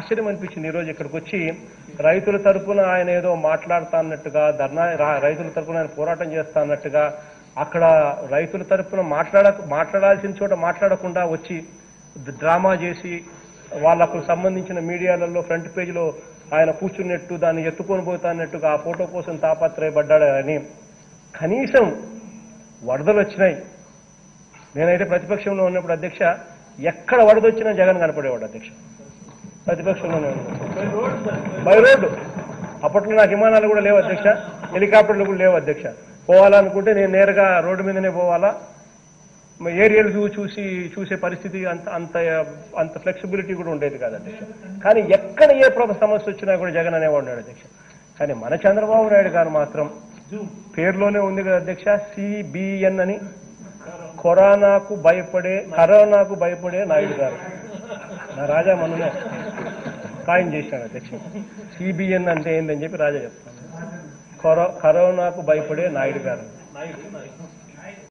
ఆశ్చర్యం అనిపించింది ఈరోజు ఇక్కడికి వచ్చి రైతుల తరపున ఆయన ఏదో మాట్లాడుతా అన్నట్టుగా ధర్నా రా- రైతుల తరపున ఆయన పోరాటం చేస్తా అన్నట్టుగా అక్కడ రైతుల తరపున మాట్లాడ మాట్లాడాల్సిన చోట మాట్లాడకుండా వచ్చి డ్రామా చేసి వాళ్ళకు సంబంధించిన మీడియాలలో ఫ్రంట్ పేజీలో ఆయన కూర్చున్నట్టు దాన్ని ఎత్తుకొని పోతాన్నట్టుగా ఆ ఫోటో కోసం తాపత్రయపడ్డాడు అని కనీసం వరదలు వచ్చినాయి నేనైతే ప్రతిపక్షంలో ఉన్నప్పుడు అధ్యక్ష ఎక్కడ వరదొచ్చినా జగన్ కనపడేవాడు అధ్యక్ష ప్రతిపక్షంలోనే ఉన్నాడు బై రోడ్డు అప్పట్లో నాకు విమానాలు కూడా లేవు అధ్యక్ష హెలికాప్టర్లు కూడా లేవు అధ్యక్ష పోవాలనుకుంటే నేను నేరుగా రోడ్డు మీదనే పోవాలా మ- ఏరియల్ వ్యూ చూసి చూసే పరిస్థితి అంత అంత అంత ఫ్లెక్సిబిలిటీ కూడా ఉండేది కాదు అధ్యక్ష కానీ ఎక్కడ ఏ ప్రభ సమస్య వచ్చినా కూడా జగన్ అనేవాడు ఉన్నాడు అధ్యక్ష కానీ మన చంద్రబాబు నాయుడు గారు మాత్రం పేరులోనే ఉంది కదా అధ్యక్ష సిబిఎన్ అని కరోనాకు భయపడే కరోనాకు భయపడే నాయుడు గారు నా రాజా మననే ఖాయం చేశాడు అధ్యక్ష సిబిఎన్ అంటే ఏందని చెప్పి రాజా చెప్తాను కరో కరోనాకు భయపడే నాయుడు గారు